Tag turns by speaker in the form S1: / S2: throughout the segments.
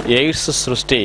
S1: AIDS సృష్టి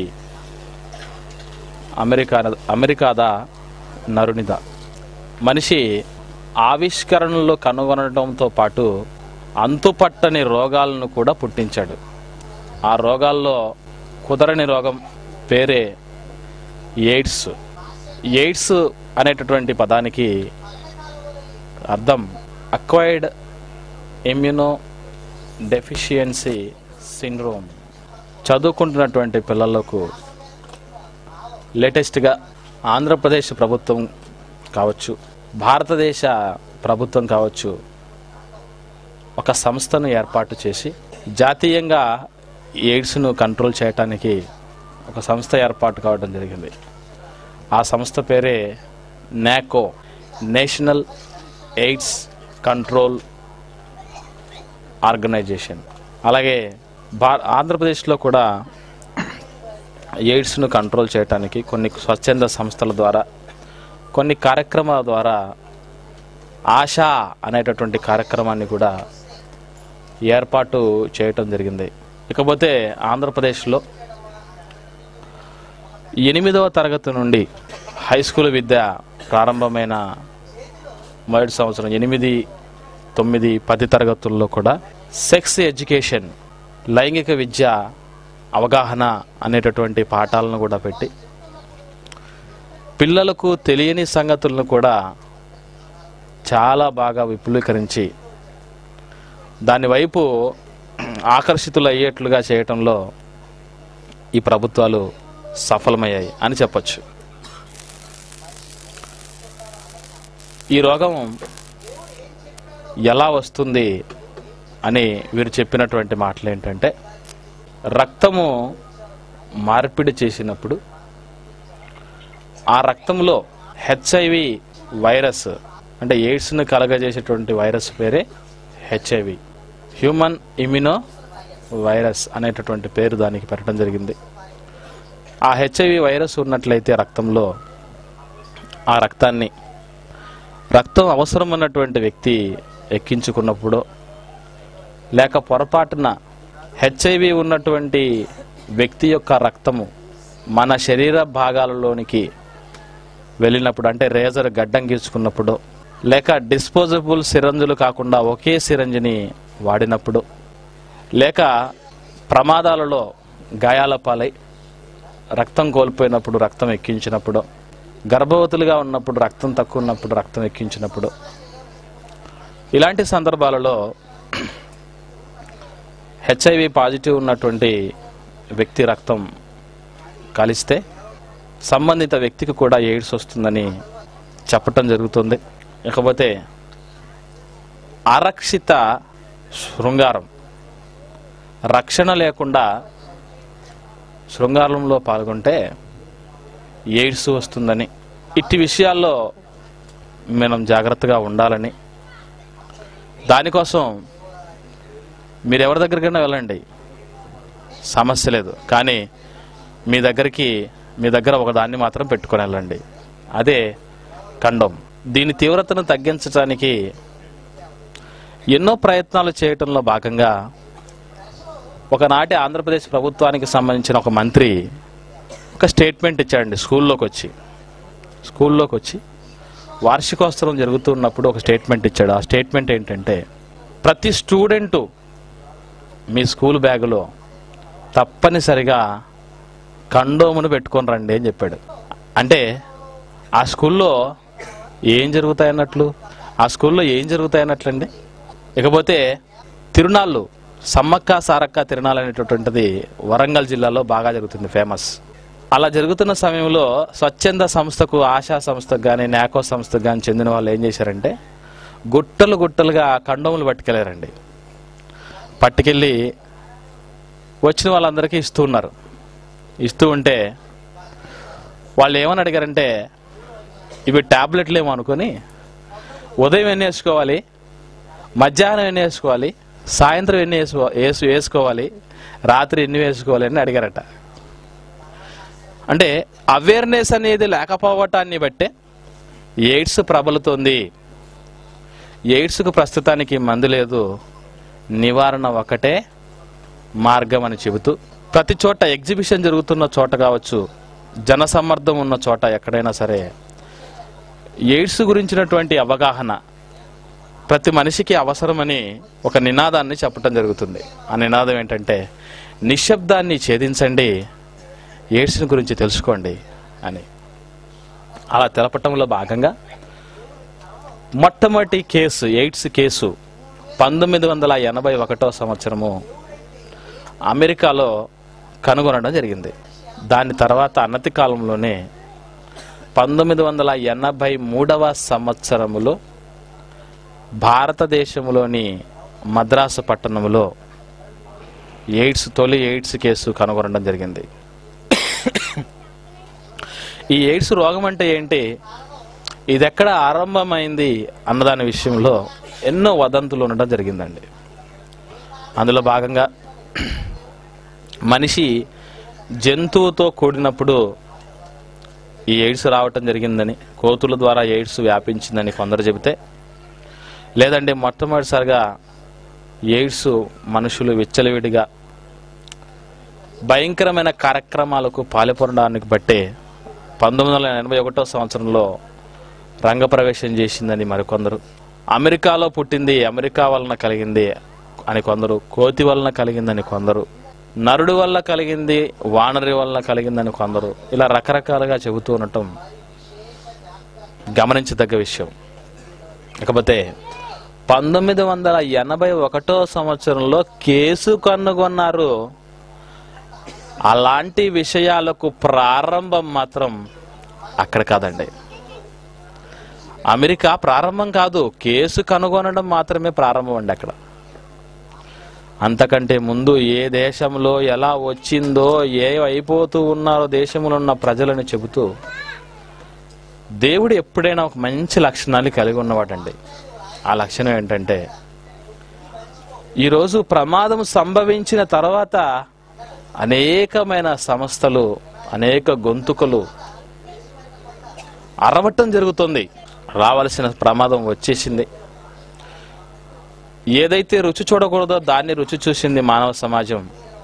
S1: America అమెరికాదా నరునిదా మనిషి ఆవిష్కరణలు కనుగొనడంతో పాటు అంతుపట్టని రోగాలను కూడా పుట్టించాడు ఆ రోగాల్లో కుదరని రోగం పేరే ఎయిడ్స్ ఎయిడ్స్ అనేటటువంటి పదానికి అర్థం అక్వైర్డ్ ఇమ్యూనో డెఫిషియన్సీ సిండ్రోమ్ చదువుకుంటున్నటువంటి పిల్లలకు లేటెస్ట్గా ఆంధ్రప్రదేశ్ ప్రభుత్వం కావచ్చు భారతదేశ ప్రభుత్వం కావచ్చు ఒక సంస్థను ఏర్పాటు చేసి జాతీయంగా ఎయిడ్స్ను కంట్రోల్ చేయడానికి ఒక సంస్థ ఏర్పాటు కావడం జరిగింది ఆ సంస్థ పేరే నాకో నేషనల్ ఎయిడ్స్ కంట్రోల్ ఆర్గనైజేషన్ అలాగే భా ఆంధ్రప్రదేశ్లో కూడా ఎయిడ్స్ను కంట్రోల్ చేయడానికి కొన్ని స్వచ్ఛంద సంస్థల ద్వారా కొన్ని కార్యక్రమాల ద్వారా ఆశా అనేటటువంటి కార్యక్రమాన్ని కూడా ఏర్పాటు చేయటం జరిగింది ఇకపోతే ఆంధ్రప్రదేశ్లో ఎనిమిదవ తరగతి నుండి హై స్కూల్ విద్య ప్రారంభమైన మొదటి సంవత్సరం ఎనిమిది తొమ్మిది పది తరగతుల్లో కూడా సెక్స్ ఎడ్యుకేషన్ లైంగిక విద్య అవగాహన అనేటటువంటి పాఠాలను కూడా పెట్టి పిల్లలకు తెలియని సంగతులను కూడా చాలా బాగా విపులీకరించి దాని వైపు ఆకర్షితులు అయ్యేట్లుగా చేయటంలో ఈ ప్రభుత్వాలు సఫలమయ్యాయి అని చెప్పచ్చు ఈ రోగం ఎలా వస్తుంది అని వీరు చెప్పినటువంటి మాటలు ఏంటంటే రక్తము మార్పిడి చేసినప్పుడు ఆ రక్తంలో హెచ్ఐవి వైరస్ అంటే ఎయిడ్స్ను కలగజేసేటువంటి వైరస్ పేరే హెచ్ఐవి హ్యూమన్ ఇమ్యూనో వైరస్ అనేటటువంటి పేరు దానికి పెట్టడం జరిగింది ఆ హెచ్ఐవి వైరస్ ఉన్నట్లయితే రక్తంలో ఆ రక్తాన్ని రక్తం అవసరం ఉన్నటువంటి వ్యక్తి ఎక్కించుకున్నప్పుడు లేక పొరపాటున హెచ్ఐవి ఉన్నటువంటి వ్యక్తి యొక్క రక్తము మన శరీర భాగాలలోనికి వెళ్ళినప్పుడు అంటే రేజర్ గడ్డం గీసుకున్నప్పుడు లేక డిస్పోజబుల్ సిరంజులు కాకుండా ఒకే సిరంజిని వాడినప్పుడు లేక ప్రమాదాలలో గాయాల పాలై రక్తం కోల్పోయినప్పుడు రక్తం ఎక్కించినప్పుడు గర్భవతులుగా ఉన్నప్పుడు రక్తం తక్కువ ఉన్నప్పుడు రక్తం ఎక్కించినప్పుడు ఇలాంటి సందర్భాలలో హెచ్ఐవి పాజిటివ్ ఉన్నటువంటి వ్యక్తి రక్తం కలిస్తే సంబంధిత వ్యక్తికి కూడా ఎయిడ్స్ వస్తుందని చెప్పటం జరుగుతుంది ఇకపోతే అరక్షిత శృంగారం రక్షణ లేకుండా శృంగారంలో పాల్గొంటే ఎయిడ్స్ వస్తుందని ఇట్టి విషయాల్లో మనం జాగ్రత్తగా ఉండాలని దానికోసం మీరు ఎవరి దగ్గరికైనా వెళ్ళండి సమస్య లేదు కానీ మీ దగ్గరికి మీ దగ్గర ఒక దాన్ని మాత్రం పెట్టుకొని వెళ్ళండి అదే కండోమ్ దీని తీవ్రతను తగ్గించడానికి ఎన్నో ప్రయత్నాలు చేయటంలో భాగంగా ఒకనాటి ఆంధ్రప్రదేశ్ ప్రభుత్వానికి సంబంధించిన ఒక మంత్రి ఒక స్టేట్మెంట్ ఇచ్చాడండి స్కూల్లోకి వచ్చి స్కూల్లోకి వచ్చి వార్షికోత్సవం జరుగుతున్నప్పుడు ఒక స్టేట్మెంట్ ఇచ్చాడు ఆ స్టేట్మెంట్ ఏంటంటే ప్రతి స్టూడెంటు మీ స్కూల్ బ్యాగులో తప్పనిసరిగా కండోమును పెట్టుకొని రండి అని చెప్పాడు అంటే ఆ స్కూల్లో ఏం జరుగుతాయన్నట్లు ఆ స్కూల్లో ఏం జరుగుతాయన్నట్లండి ఇకపోతే తిరునాళ్ళు సమ్మక్క సారక్క తిరునాళ్ళు అనేటటువంటిది వరంగల్ జిల్లాలో బాగా జరుగుతుంది ఫేమస్ అలా జరుగుతున్న సమయంలో స్వచ్ఛంద సంస్థకు ఆశా సంస్థకు కానీ నాకో సంస్థకు కానీ చెందిన వాళ్ళు ఏం చేశారంటే గుట్టలు గుట్టలుగా కండోములు పట్టుకెళ్ళారండి పట్టుకెళ్ళి వచ్చిన వాళ్ళందరికీ ఇస్తూ ఉన్నారు ఇస్తూ ఉంటే వాళ్ళు ఏమని అడిగారంటే ఇవి టాబ్లెట్లు ఏమో అనుకొని ఉదయం ఎన్ని వేసుకోవాలి మధ్యాహ్నం ఎన్ని వేసుకోవాలి సాయంత్రం ఎన్ని వేసుకో వేసు వేసుకోవాలి రాత్రి ఎన్ని వేసుకోవాలి అని అడిగారట అంటే అవేర్నెస్ అనేది లేకపోవటాన్ని బట్టే ఎయిడ్స్ ప్రబలుతోంది ఎయిడ్స్కు ప్రస్తుతానికి మందు లేదు నివారణ ఒకటే మార్గం అని చెబుతూ ప్రతి చోట ఎగ్జిబిషన్ జరుగుతున్న చోట కావచ్చు జనసమ్మర్దం ఉన్న చోట ఎక్కడైనా సరే ఎయిడ్స్ గురించినటువంటి అవగాహన ప్రతి మనిషికి అవసరమని ఒక నినాదాన్ని చెప్పడం జరుగుతుంది ఆ నినాదం ఏంటంటే నిశ్శబ్దాన్ని ఛేదించండి ఎయిడ్స్ని గురించి తెలుసుకోండి అని అలా తెలపటంలో భాగంగా మొట్టమొదటి కేసు ఎయిడ్స్ కేసు పంతొమ్మిది వందల ఎనభై ఒకటో సంవత్సరము అమెరికాలో కనుగొనడం జరిగింది దాని తర్వాత అన్నతి కాలంలోనే పంతొమ్మిది వందల ఎనభై మూడవ సంవత్సరములో భారతదేశంలోని మద్రాసు పట్టణంలో ఎయిడ్స్ తొలి ఎయిడ్స్ కేసు కనుగొనడం జరిగింది ఈ ఎయిడ్స్ రోగం అంటే ఏంటి ఇది ఎక్కడ ఆరంభమైంది అన్నదాని విషయంలో ఎన్నో వదంతులు ఉండడం జరిగిందండి అందులో భాగంగా మనిషి జంతువుతో కూడినప్పుడు ఈ ఎయిడ్స్ రావటం జరిగిందని కోతుల ద్వారా ఎయిడ్స్ వ్యాపించిందని కొందరు చెబితే లేదంటే మొట్టమొదటిసారిగా ఎయిడ్స్ మనుషులు విచ్చలవిడిగా భయంకరమైన కార్యక్రమాలకు పాల్పొనడానికి బట్టే పంతొమ్మిది వందల ఎనభై ఒకటో సంవత్సరంలో రంగప్రవేశం చేసిందని మరికొందరు అమెరికాలో పుట్టింది అమెరికా వలన కలిగింది అని కొందరు కోతి వలన కలిగిందని కొందరు నరుడు వల్ల కలిగింది వానరి వలన కలిగిందని కొందరు ఇలా రకరకాలుగా చెబుతూ ఉండటం గమనించదగ్గ విషయం ఇకపోతే పంతొమ్మిది వందల ఎనభై ఒకటో సంవత్సరంలో కేసు కనుగొన్నారు అలాంటి విషయాలకు ప్రారంభం మాత్రం అక్కడ కాదండి అమెరికా ప్రారంభం కాదు కేసు కనుగొనడం మాత్రమే ప్రారంభం అండి అక్కడ అంతకంటే ముందు ఏ దేశంలో ఎలా వచ్చిందో ఏ అయిపోతూ ఉన్నారో దేశంలో ఉన్న ప్రజలని చెబుతూ దేవుడు ఎప్పుడైనా ఒక మంచి లక్షణాలు కలిగి ఉన్నవాడండి ఆ లక్షణం ఏంటంటే ఈరోజు ప్రమాదం సంభవించిన తర్వాత అనేకమైన సంస్థలు అనేక గొంతుకలు అరవటం జరుగుతుంది రావలసిన ప్రమాదం వచ్చేసింది ఏదైతే రుచి చూడకూడదో దాన్ని రుచి చూసింది మానవ సమాజం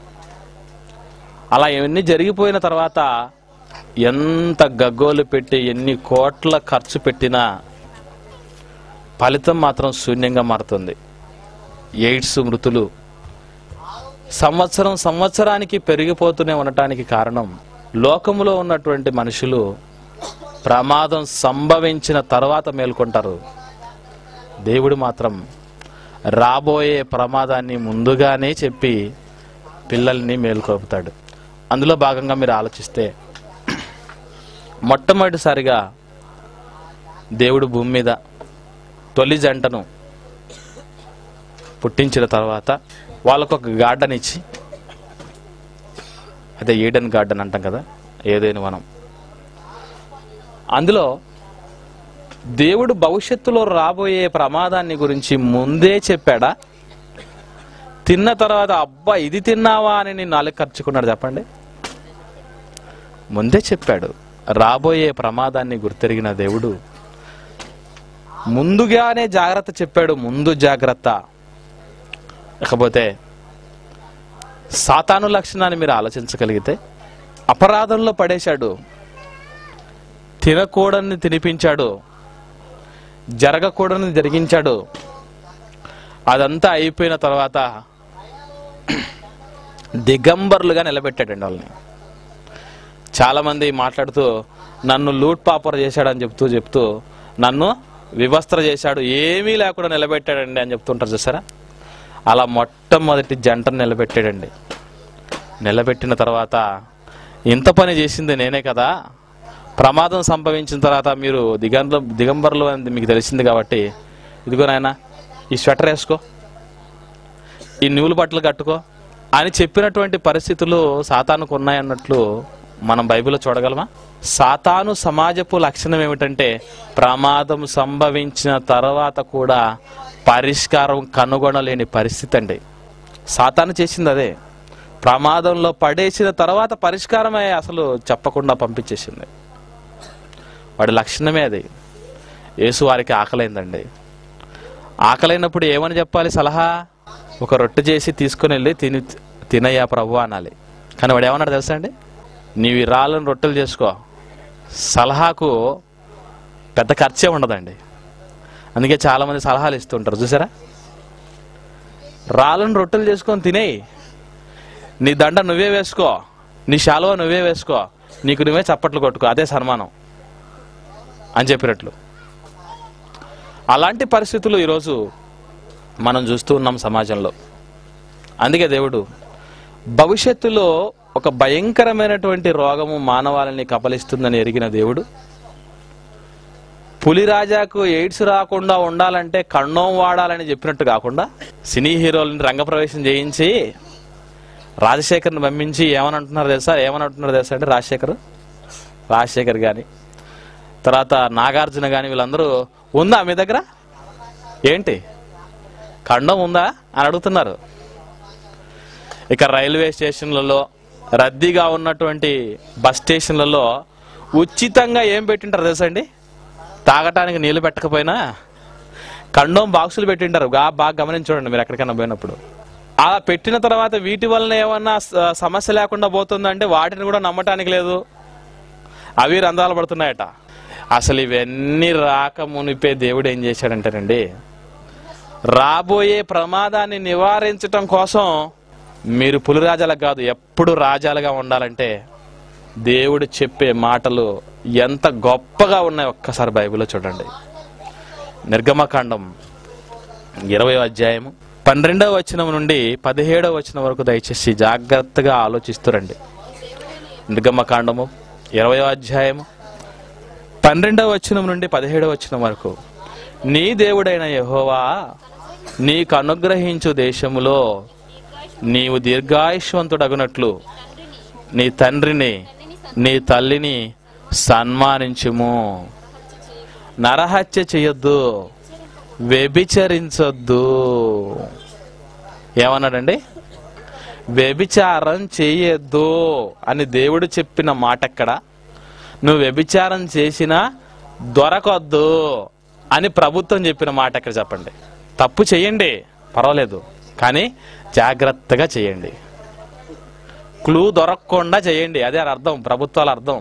S1: అలా ఇవన్నీ జరిగిపోయిన తర్వాత ఎంత గగ్గోలు పెట్టి ఎన్ని కోట్ల ఖర్చు పెట్టినా ఫలితం మాత్రం శూన్యంగా మారుతుంది ఎయిడ్స్ మృతులు సంవత్సరం సంవత్సరానికి పెరిగిపోతూనే ఉండటానికి కారణం లోకములో ఉన్నటువంటి మనుషులు ప్రమాదం సంభవించిన తర్వాత మేల్కొంటారు దేవుడు మాత్రం రాబోయే ప్రమాదాన్ని ముందుగానే చెప్పి పిల్లల్ని మేల్కొపుతాడు అందులో భాగంగా మీరు ఆలోచిస్తే మొట్టమొదటిసారిగా దేవుడు భూమి మీద తొలి జంటను పుట్టించిన తర్వాత వాళ్ళకు ఒక గార్డెన్ ఇచ్చి అదే ఈడెన్ గార్డెన్ అంటాం కదా ఏదైనా వనం అందులో దేవుడు భవిష్యత్తులో రాబోయే ప్రమాదాన్ని గురించి ముందే చెప్పాడా తిన్న తర్వాత అబ్బా ఇది తిన్నావా అని నేను నాలుగు ఖర్చుకున్నాడు చెప్పండి ముందే చెప్పాడు రాబోయే ప్రమాదాన్ని గుర్తెరిగిన దేవుడు ముందుగానే జాగ్రత్త చెప్పాడు ముందు జాగ్రత్త ఇకపోతే సాతాను లక్షణాన్ని మీరు ఆలోచించగలిగితే అపరాధంలో పడేశాడు తినకూడని తినిపించాడు జరగకూడని జరిగించాడు అదంతా అయిపోయిన తర్వాత దిగంబర్లుగా నిలబెట్టాడండి వాళ్ళని చాలామంది మాట్లాడుతూ నన్ను లూట్ పాపర్ చేశాడని చెప్తూ చెప్తూ నన్ను వివస్త్ర చేశాడు ఏమీ లేకుండా నిలబెట్టాడండి అని చెప్తుంటారు చూసారా అలా మొట్టమొదటి జంటను నిలబెట్టాడండి నిలబెట్టిన తర్వాత ఇంత పని చేసింది నేనే కదా ప్రమాదం సంభవించిన తర్వాత మీరు దిగంబ దిగంబరులు అని మీకు తెలిసింది కాబట్టి ఇదిగో నాయన ఈ స్వెటర్ వేసుకో ఈ నూలు బట్టలు కట్టుకో అని చెప్పినటువంటి పరిస్థితులు సాతానుకు ఉన్నాయన్నట్లు మనం బైబిల్లో చూడగలమా సాతాను సమాజపు లక్షణం ఏమిటంటే ప్రమాదం సంభవించిన తర్వాత కూడా పరిష్కారం కనుగొనలేని పరిస్థితి అండి సాతాను చేసింది అదే ప్రమాదంలో పడేసిన తర్వాత పరిష్కారమే అసలు చెప్పకుండా పంపించేసింది వాడి లక్షణమే అది యేసు వారికి ఆకలైందండి ఆకలైనప్పుడు ఏమని చెప్పాలి సలహా ఒక రొట్టె చేసి తీసుకుని వెళ్ళి తిని తినయ్యా ప్రభు అనాలి కానీ వాడు ఏమన్నాడు తెలుసా అండి నీవు ఈ రాళ్ళను రొట్టెలు చేసుకో సలహాకు పెద్ద ఖర్చే ఉండదండి అందుకే చాలామంది సలహాలు ఇస్తుంటారు చూసారా రాళ్ళను రొట్టెలు చేసుకొని తినేయి నీ దండ నువ్వే వేసుకో నీ శాలువ నువ్వే వేసుకో నీకు నువ్వే చప్పట్లు కొట్టుకో అదే సన్మానం అని చెప్పినట్లు అలాంటి పరిస్థితులు ఈరోజు మనం చూస్తూ ఉన్నాం సమాజంలో అందుకే దేవుడు భవిష్యత్తులో ఒక భయంకరమైనటువంటి రోగము మానవాళిని కపలిస్తుందని ఎరిగిన దేవుడు పులిరాజాకు ఎయిడ్స్ రాకుండా ఉండాలంటే కన్నోం వాడాలని చెప్పినట్టు కాకుండా సినీ హీరోలని రంగప్రవేశం చేయించి రాజశేఖర్ని పంపించి ఏమని అంటున్నారు తెలుసా ఏమని అంటున్నారు తెలుసా అంటే రాజశేఖర్ రాజశేఖర్ కానీ తర్వాత నాగార్జున కానీ వీళ్ళందరూ ఉందా మీ దగ్గర ఏంటి ఖండం ఉందా అని అడుగుతున్నారు ఇక రైల్వే స్టేషన్లలో రద్దీగా ఉన్నటువంటి బస్ స్టేషన్లలో ఉచితంగా ఏం పెట్టింటారు తెలుసా అండి తాగటానికి నీళ్లు పెట్టకపోయినా కండోం బాక్సులు పెట్టింటారు గా- బాగా గమనించండి మీరు ఎక్కడికైనా పోయినప్పుడు అలా పెట్టిన తర్వాత వీటి వలన ఏమన్నా స- సమస్య లేకుండా పోతుందంటే వాటిని కూడా నమ్మటానికి లేదు అవి రంధ్రాలు పడుతున్నాయట అసలు ఇవన్నీ రాక మునిపే దేవుడు ఏం చేశాడంటేనండి రాబోయే ప్రమాదాన్ని నివారించటం కోసం మీరు పులిరాజాలకు కాదు ఎప్పుడు రాజాలుగా ఉండాలంటే దేవుడు చెప్పే మాటలు ఎంత గొప్పగా ఉన్నాయో ఒక్కసారి బైబిల్లో చూడండి నిర్గమకాండం ఇరవై అధ్యాయము పన్నెండవ వచనం నుండి పదిహేడవ వచనం వరకు దయచేసి జాగ్రత్తగా ఆలోచిస్తురండి నిర్గమకాండము ఇరవై అధ్యాయము పన్నెండవ వచనం నుండి పదిహేడవ వచనం వరకు నీ దేవుడైన యెహోవా నీకు అనుగ్రహించు దేశములో నీవు దీర్ఘాయుష్వంతుడగునట్లు నీ తండ్రిని నీ తల్లిని సన్మానించుము నరహత్య చేయొద్దు వ్యభిచరించొద్దు ఏమన్నాడండి వ్యభిచారం చేయొద్దు అని దేవుడు చెప్పిన మాట ఎక్కడ నువ్వు వ్యభిచారం చేసినా దొరకొద్దు అని ప్రభుత్వం చెప్పిన మాట ఎక్కడ చెప్పండి తప్పు చేయండి పర్వాలేదు కానీ జాగ్రత్తగా చేయండి క్లూ దొరకకుండా చేయండి అదే అర్థం ప్రభుత్వాల అర్థం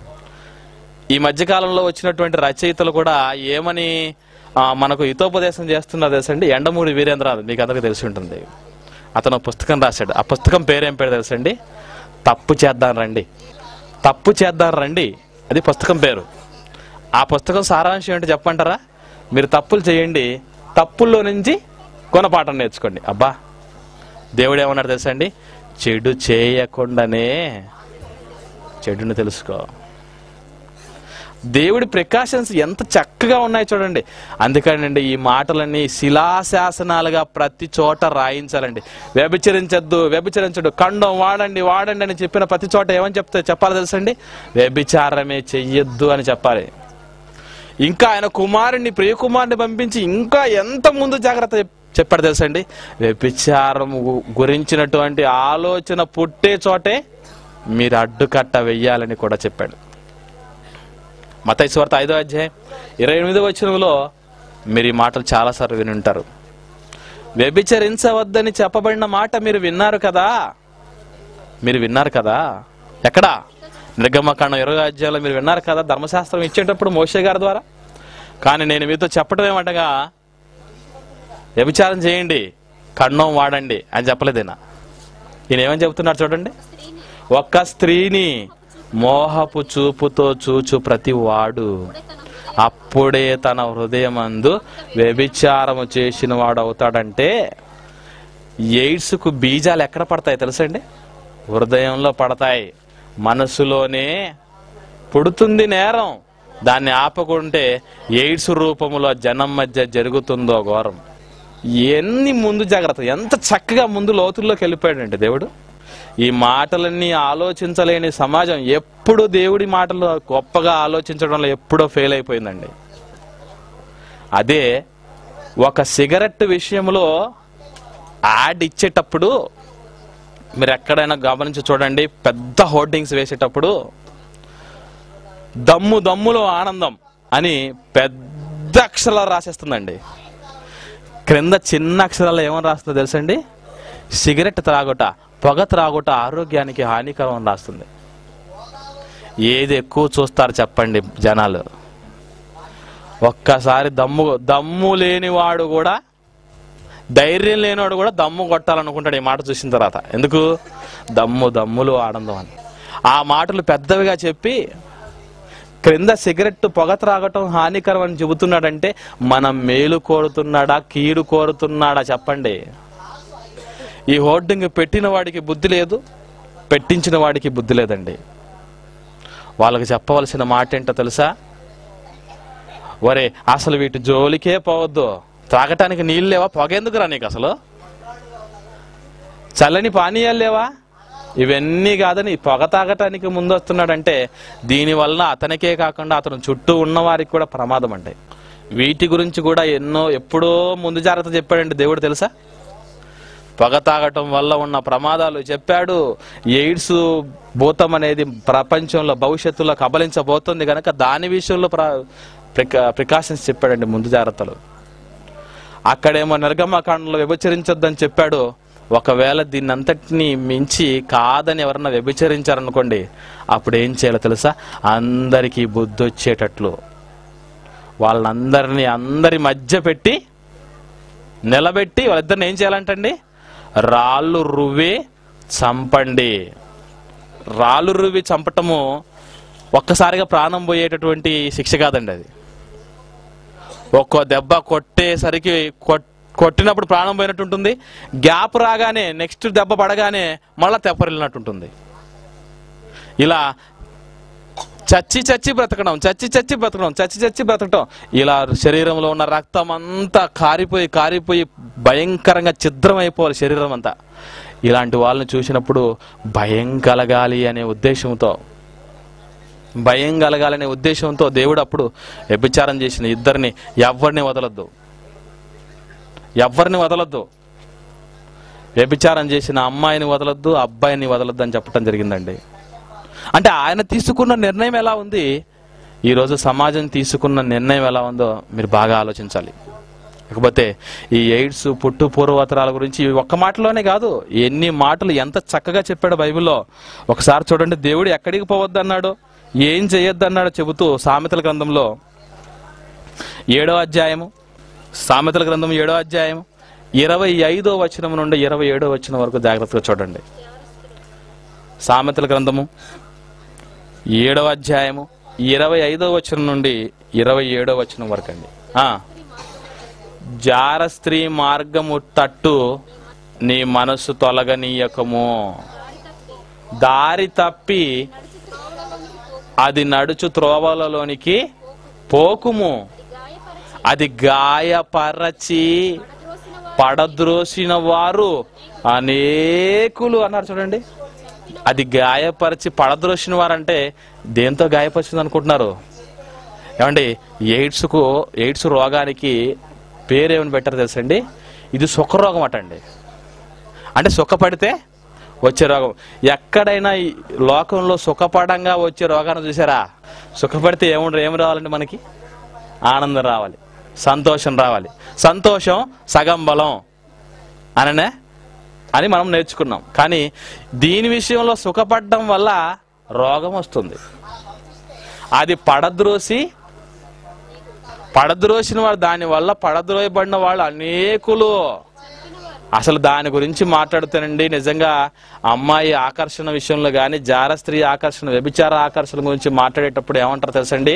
S1: ఈ మధ్యకాలంలో వచ్చినటువంటి రచయితలు కూడా ఏమని ఆ, మనకు హితోపదేశం చేస్తున్నారు తెలుసండి ఎండమూడి వీరేంద్రనాథ్ మీకు అందరికీ తెలిసి ఉంటుంది అతను ఒక పుస్తకం రాశాడు ఆ పుస్తకం పేరేం పేరు తెలుసండి తప్పు చేద్దాం రండి తప్పు చేద్దాం రండి అది పుస్తకం పేరు ఆ పుస్తకం సారాంశం ఏంటో చెప్పంటారా మీరు తప్పులు చేయండి తప్పుల్లో నుంచి గుణపాఠం నేర్చుకోండి అబ్బా దేవుడు ఏమన్నాడు తెలుసా అండి చెడు చేయకుండానే చెడుని తెలుసుకో దేవుడి ప్రికాషన్స్ ఎంత చక్కగా ఉన్నాయి చూడండి అందుకనండి ఈ మాటలన్నీ శిలాశాసనాలుగా ప్రతి చోట రాయించాలండి వ్యభిచరించద్దు వ్యభిచరించడు ఖండం వాడండి వాడండి అని చెప్పిన ప్రతి చోట ఏమని చెప్తే చెప్పాలి తెలుసండి వ్యభిచారమే చెయ్యొద్దు అని చెప్పాలి ఇంకా ఆయన కుమారుని ప్రియకుమారుని పంపించి ఇంకా ఎంత ముందు జాగ్రత్త చెప్- చెప్పాడు తెలుసండి వ్యభిచారం గు- గురించినటువంటి ఆలోచన పుట్టే చోటే మీరు అడ్డుకట్ట వెయ్యాలని కూడా చెప్పాడు మతైశ్వార్త ఐదో అధ్యాయం ఇరవై ఎనిమిదో వచనంలో మీరు ఈ మాటలు చాలాసార్లు విని ఉంటారు వ్యభిచరించవద్దని చెప్పబడిన మాట మీరు విన్నారు కదా మీరు విన్నారు కదా ఎక్కడా నిర్గమకాండం ఇరవై అధ్యాయంలో మీరు విన్నారు కదా ధర్మశాస్త్రం ఇచ్చేటప్పుడు మోషే గారి ద్వారా కానీ నేను మీతో చెప్పడం ఏమంటగా వ్యభిచారం చేయండి కన్నం వాడండి అని చెప్పలేదేనా ఈయన ఏమని చెబుతున్నాడు చూడండి ఒక్క స్త్రీని మోహపు చూపుతో చూచు ప్రతి వాడు అప్పుడే తన హృదయమందు వ్యభిచారము చేసిన వాడు అవుతాడంటే ఎయిడ్స్కు బీజాలు ఎక్కడ పడతాయి తెలుసండి హృదయంలో పడతాయి మనసులోనే పుడుతుంది నేరం దాన్ని ఆపకుంటే ఎయిడ్స్ రూపములో జనం మధ్య జరుగుతుందో ఘోరం ఎన్ని ముందు జాగ్రత్త ఎంత చక్కగా ముందు లోతుల్లోకి వెళ్ళిపోయాడండి దేవుడు ఈ మాటలన్నీ ఆలోచించలేని సమాజం ఎప్పుడు దేవుడి మాటలు గొప్పగా ఆలోచించడంలో ఎప్పుడో ఫెయిల్ అయిపోయిందండి అదే ఒక సిగరెట్ విషయంలో యాడ్ ఇచ్చేటప్పుడు మీరు ఎక్కడైనా గమనించి చూడండి పెద్ద హోర్డింగ్స్ వేసేటప్పుడు దమ్ము దమ్ములో ఆనందం అని పెద్ద అక్షరాలు రాసేస్తుందండి క్రింద చిన్న అక్షరాలు ఏమని రాస్తుందో తెలుసండి సిగరెట్ త్రాగుట పొగ త్రాగుట ఆరోగ్యానికి హానికరం అని రాస్తుంది ఏది ఎక్కువ చూస్తారు చెప్పండి జనాలు ఒక్కసారి దమ్ము దమ్ము లేనివాడు కూడా ధైర్యం లేనివాడు కూడా దమ్ము కొట్టాలనుకుంటాడు ఈ మాట చూసిన తర్వాత ఎందుకు దమ్ము దమ్ములు ఆనందం అని ఆ మాటలు పెద్దవిగా చెప్పి క్రింద సిగరెట్ పొగ త్రాగటం హానికరం అని చెబుతున్నాడంటే మనం మేలు కోరుతున్నాడా కీడు కోరుతున్నాడా చెప్పండి ఈ హోర్డింగ్ పెట్టిన వాడికి బుద్ధి లేదు పెట్టించిన వాడికి బుద్ధి లేదండి వాళ్ళకి చెప్పవలసిన మాట ఏంటో తెలుసా ఒరే అసలు వీటి జోలికే పోవద్దు త్రాగటానికి నీళ్ళు లేవా పొగ ఎందుకురా నీకు అసలు చల్లని పానీయాలు లేవా ఇవన్నీ కాదని ఈ పొగ తాగటానికి ముందు వస్తున్నాడంటే దీనివల్ల అతనికే కాకుండా అతను చుట్టూ ఉన్న వారికి కూడా ప్రమాదం అంటే వీటి గురించి కూడా ఎన్నో ఎప్పుడో ముందు జాగ్రత్త చెప్పాడండి దేవుడు తెలుసా పొగ తాగటం వల్ల ఉన్న ప్రమాదాలు చెప్పాడు ఎయిడ్స్ భూతం అనేది ప్రపంచంలో భవిష్యత్తులో కబలించబోతుంది కనుక దాని విషయంలో ప్ర ప్రికా ప్రికాషన్స్ చెప్పాడండి ముందు జాగ్రత్తలు అక్కడేమో నిర్గమకాండంలో వ్యభిచరించొద్దని చెప్పాడు ఒకవేళ దీన్నంతటిని మించి కాదని ఎవరన్నా వ్యభిచరించారనుకోండి అప్పుడు ఏం చేయాలో తెలుసా అందరికీ బుద్ధి వచ్చేటట్లు వాళ్ళందరినీ అందరి మధ్య పెట్టి నిలబెట్టి వాళ్ళిద్దరిని ఏం చేయాలంటండి రాళ్ళు రువ్వి చంపండి రాళ్ళు రువ్వి చంపటము ఒక్కసారిగా ప్రాణం పోయేటటువంటి శిక్ష కాదండి అది ఒక్కో దెబ్బ కొట్టేసరికి కొట్- కొట్టినప్పుడు ప్రాణం పోయినట్టు ఉంటుంది గ్యాప్ రాగానే నెక్స్ట్ దెబ్బ పడగానే మళ్ళా తెప్పరిల్లినట్టు ఉంటుంది ఇలా చచ్చి చచ్చి బ్రతకడం చచ్చి చచ్చి బ్రతకడం చచ్చి చచ్చి బ్రతకడం ఇలా శరీరంలో ఉన్న రక్తం అంతా కారిపోయి కారిపోయి భయంకరంగా ఛిద్రం అయిపోవాలి శరీరం అంతా ఇలాంటి వాళ్ళని చూసినప్పుడు భయం కలగాలి అనే ఉద్దేశంతో భయం కలగాలనే ఉద్దేశంతో దేవుడు అప్పుడు వ్యభిచారం చేసిన ఇద్దరిని ఎవరిని వదలొద్దు ఎవరిని వదలొద్దు వ్యభిచారం చేసిన అమ్మాయిని వదలొద్దు అబ్బాయిని వదలొద్దు అని చెప్పడం జరిగిందండి అంటే ఆయన తీసుకున్న నిర్ణయం ఎలా ఉంది ఈరోజు సమాజం తీసుకున్న నిర్ణయం ఎలా ఉందో మీరు బాగా ఆలోచించాలి కాకపోతే ఈ ఎయిడ్స్ పుట్టు పూర్వతరాల గురించి ఇవి ఒక్క మాటలోనే కాదు ఎన్ని మాటలు ఎంత చక్కగా చెప్పాడు బైబిల్లో ఒకసారి చూడండి దేవుడు ఎక్కడికి పోవద్దు అన్నాడు ఏం చేయొద్దు అన్నాడో చెబుతూ సామెతల గ్రంథంలో ఏడో అధ్యాయము సామెతల గ్రంథం ఏడో అధ్యాయం ఇరవై ఐదో వచనం నుండి ఇరవై ఏడో వచనం వరకు జాగ్రత్తగా చూడండి సామెతల గ్రంథము ఏడవ అధ్యాయము ఇరవై ఐదో వచనం నుండి ఇరవై ఏడో వచనం వరకు అండి ఆ. జార స్త్రీ మార్గము తట్టు నీ మనసు తొలగనీయకము దారి తప్పి అది నడుచు త్రోవలలోనికి పోకుము అది గాయపరచి పడద్రోసిన వారు అనేకులు అన్నారు చూడండి అది గాయపరిచి పడద్రోసిన వారంటే దేంతో గాయపరిచింది అనుకుంటున్నారు ఏమండి ఎయిడ్స్కు ఎయిడ్స్ రోగానికి పేరేమని పెట్టారు తెలుసండి ఇది సుఖరోగం అట అండి అంటే సుఖపడితే వచ్చే రోగం ఎక్కడైనా ఈ లోకంలో సుఖపడంగా వచ్చే రోగాన్ని చూసారా సుఖపడితే ఏముండ ఏం రావాలండి మనకి ఆనందం రావాలి సంతోషం రావాలి సంతోషం సగం బలం అననే అని మనం నేర్చుకున్నాం కానీ దీని విషయంలో సుఖపడడం వల్ల రోగం వస్తుంది అది పడద్రోసి పడద్రోసిన వాడు దాని వల్ల పడద్రోయబడిన వాళ్ళు అనేకులు అసలు దాని గురించి మాట్లాడుతానండి నిజంగా అమ్మాయి ఆకర్షణ విషయంలో కానీ జార స్త్రీ ఆకర్షణ వ్యభిచార ఆకర్షణ గురించి మాట్లాడేటప్పుడు ఏమంటారు తెలుసండి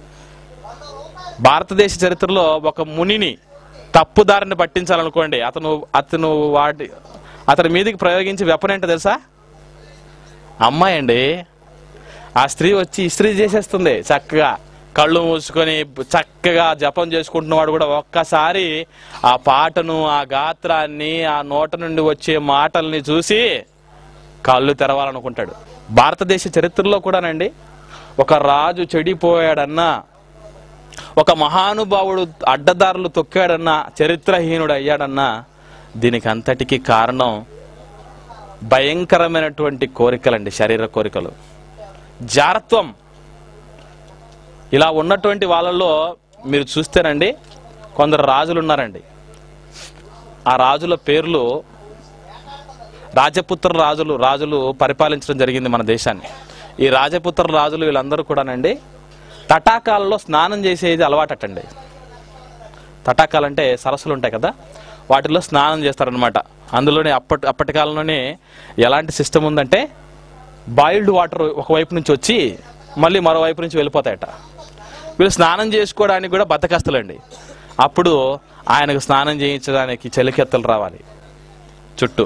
S1: భారతదేశ చరిత్రలో ఒక మునిని తప్పుదారిని పట్టించాలనుకోండి అతను అతను వాటి అతని మీదకి ప్రయోగించి వెపన్ ఏంటో తెలుసా అమ్మాయి అండి ఆ స్త్రీ వచ్చి ఇస్త్రీ చేసేస్తుంది చక్కగా కళ్ళు మూసుకొని చక్కగా జపం చేసుకుంటున్నవాడు కూడా ఒక్కసారి ఆ పాటను ఆ గాత్రాన్ని ఆ నోట నుండి వచ్చే మాటల్ని చూసి కళ్ళు తెరవాలనుకుంటాడు భారతదేశ చరిత్రలో కూడానండి ఒక రాజు చెడిపోయాడన్నా ఒక మహానుభావుడు అడ్డదారులు తొక్కాడన్నా చరిత్రహీనుడు అయ్యాడన్నా దీనికి అంతటికి కారణం భయంకరమైనటువంటి కోరికలండి శరీర కోరికలు జారత్వం ఇలా ఉన్నటువంటి వాళ్ళలో మీరు చూస్తేనండి కొందరు రాజులు ఉన్నారండి ఆ రాజుల పేర్లు రాజపుత్ర రాజులు రాజులు పరిపాలించడం జరిగింది మన దేశాన్ని ఈ రాజపుత్ర రాజులు వీళ్ళందరూ కూడానండి తటాకాలలో స్నానం చేసేది అలవాటటండి తటాకాలంటే సరస్సులు ఉంటాయి కదా వాటిలో స్నానం చేస్తారనమాట అందులోనే అప్పటి అప్పటి కాలంలోనే ఎలాంటి సిస్టమ్ ఉందంటే బాయిల్డ్ వాటర్ ఒకవైపు నుంచి వచ్చి మళ్ళీ మరోవైపు నుంచి వెళ్ళిపోతాయట వీళ్ళు స్నానం చేసుకోవడానికి కూడా బద్దకస్తులండి అప్పుడు ఆయనకు స్నానం చేయించడానికి చెలికెత్తలు రావాలి చుట్టూ